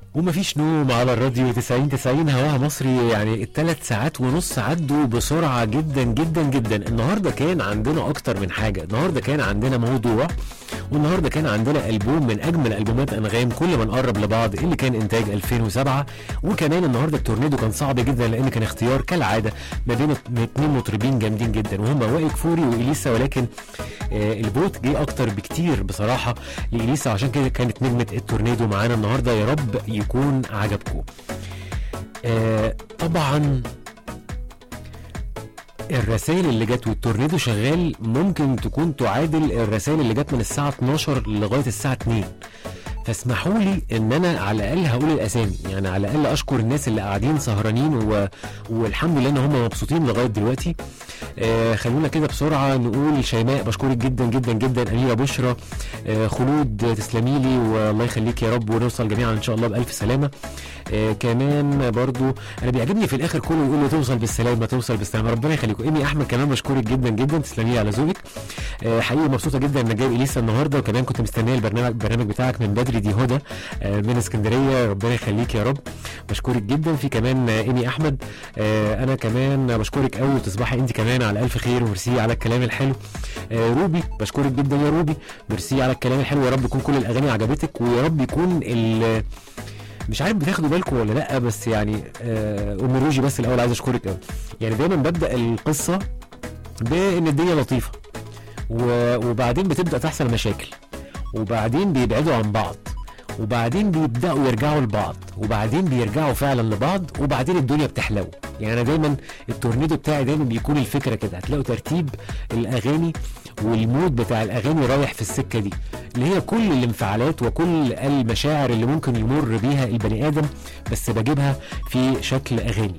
ومفيش نوم على الراديو 90 90 هواها مصري يعني الثلاث ساعات ونص عدوا بسرعة جدا جدا جدا النهاردة كان عندنا أكتر من حاجة النهاردة كان عندنا موضوع والنهاردة كان عندنا ألبوم من أجمل ألبومات أنغام كل ما نقرب لبعض اللي كان إنتاج 2007 وكمان النهاردة التورنيدو كان صعب جدا لأن كان اختيار كالعادة ما بين اتنين مطربين جامدين جدا وهم وائل كفوري وإليسا ولكن آه البوت جه أكتر بكتير بصراحة لإليسا عشان كده كانت نجمة التورنيدو معانا النهاردة يا رب يكون عجبكم آه طبعا الرسائل اللي جت والتورنيدو شغال ممكن تكون تعادل الرسائل اللي جت من الساعة 12 لغاية الساعة 2 فاسمحوا لي ان انا على الاقل هقول الاسامي يعني على الاقل اشكر الناس اللي قاعدين سهرانين و... والحمد لله ان هم مبسوطين لغايه دلوقتي آه خلونا كده بسرعه نقول شيماء بشكرك جدا جدا جدا اميره بشرى آه خلود تسلمي لي والله يخليك يا رب ونوصل جميعا ان شاء الله بالف سلامه آه كمان برضو انا بيعجبني في الاخر كله يقول لي توصل بالسلامه توصل بالسلامه ربنا يخليكم ايمي احمد كمان بشكرك جدا جدا تسلمي لي على ذوقك آه حقيقي مبسوطه جدا انك جايب اليسا النهارده وكمان كنت مستنيه البرنامج البرنامج بتاعك من بدري دي هدى آه من اسكندريه ربنا يخليك يا رب بشكرك جدا في كمان آه ايمي احمد آه انا كمان بشكرك قوي وتصبحي انت كمان على الف خير وميرسي على الكلام الحلو آه روبي بشكرك جدا يا روبي ميرسي على الكلام الحلو يا رب يكون كل الاغاني عجبتك ويا رب يكون ال مش عارف بتاخدوا بالكم ولا لا بس يعني آه ام روجي بس الاول عايز اشكرك قوي يعني دايما ببدا القصه بان الدنيا لطيفه وبعدين بتبدا تحصل مشاكل وبعدين بيبعدوا عن بعض وبعدين بيبداوا يرجعوا لبعض وبعدين بيرجعوا فعلا لبعض وبعدين الدنيا بتحلو يعني انا دايما التورنيدو بتاعي دايما بيكون الفكره كده هتلاقوا ترتيب الاغاني والمود بتاع الاغاني رايح في السكه دي اللي هي كل الانفعالات وكل المشاعر اللي ممكن يمر بيها البني ادم بس بجيبها في شكل اغاني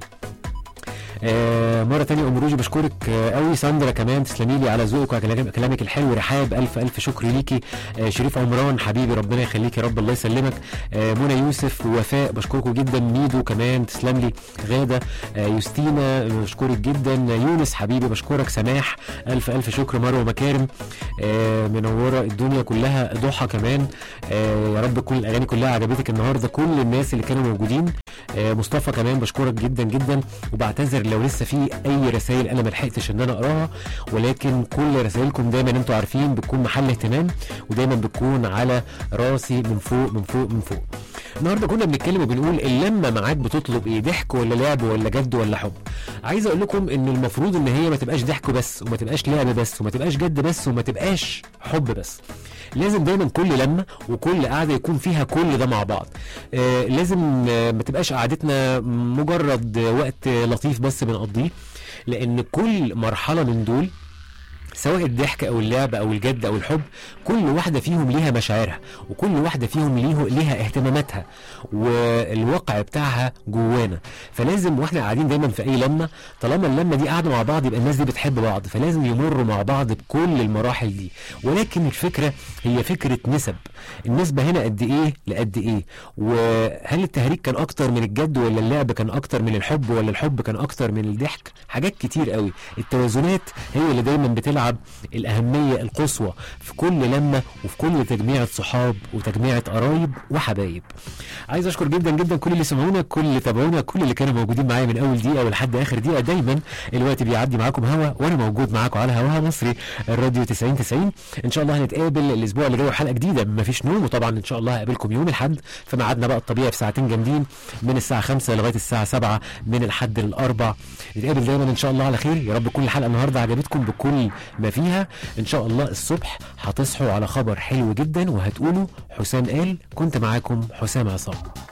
آه مره تانية ام روجي بشكرك آه قوي ساندرا كمان تسلمي لي على ذوقك وعلى كلامك الحلو رحاب الف الف شكر ليكي آه شريف عمران حبيبي ربنا يخليك يا رب الله يسلمك آه منى يوسف ووفاء بشكركم جدا ميدو كمان تسلم لي غاده آه يوستينا بشكرك جدا يونس حبيبي بشكرك سماح الف الف شكر مروه مكارم آه منوره الدنيا كلها ضحى كمان آه يا رب تكون الاغاني كلها عجبتك النهارده كل الناس اللي كانوا موجودين آه مصطفى كمان بشكرك جدا جدا وبعتذر لو لسه في اي رسائل انا ما لحقتش ان انا اقراها ولكن كل رسائلكم دايما انتوا عارفين بتكون محل اهتمام ودايما بتكون على راسي من فوق من فوق من فوق النهارده كنا بنتكلم وبنقول اللمه معاك بتطلب ايه ضحك ولا لعب ولا جد ولا حب عايز اقول لكم ان المفروض ان هي ما تبقاش ضحك بس وما تبقاش لعب بس وما تبقاش جد بس وما تبقاش حب بس لازم دايما كل لمه وكل قعده يكون فيها كل ده مع بعض آه لازم آه ما تبقاش قعدتنا مجرد وقت لطيف بس بنقضيه لان كل مرحله من دول سواء الضحك او اللعب او الجد او الحب كل واحده فيهم ليها مشاعرها وكل واحده فيهم ليه ليها اهتماماتها والواقع بتاعها جوانا فلازم واحنا قاعدين دايما في اي لمه طالما اللمه دي قاعده مع بعض يبقى الناس دي بتحب بعض فلازم يمروا مع بعض بكل المراحل دي ولكن الفكره هي فكره نسب النسبه هنا قد ايه لقد ايه وهل التهريج كان اكتر من الجد ولا اللعب كان اكتر من الحب ولا الحب كان اكتر من الضحك حاجات كتير قوي التوازنات هي اللي دايما بتلعب الأهمية القصوى في كل لمة وفي كل تجميعة صحاب وتجميعة قرايب وحبايب عايز أشكر جدا جدا كل اللي سمعونا كل اللي تابعونا كل اللي كانوا موجودين معايا من أول دقيقة ولحد آخر دقيقة دايما الوقت بيعدي معاكم هوا وأنا موجود معاكم على هواها مصري الراديو 90 90 إن شاء الله هنتقابل الأسبوع اللي جاي حلقة جديدة مفيش نوم وطبعا إن شاء الله هقابلكم يوم الأحد في ميعادنا بقى الطبيعي في ساعتين جامدين من الساعة 5 لغاية الساعة 7 من الحد للأربع نتقابل دايما إن شاء الله على خير يا رب كل الحلقة النهاردة عجبتكم بكل ما فيها ان شاء الله الصبح هتصحوا على خبر حلو جدا وهتقولوا حسام قال كنت معاكم حسام عصام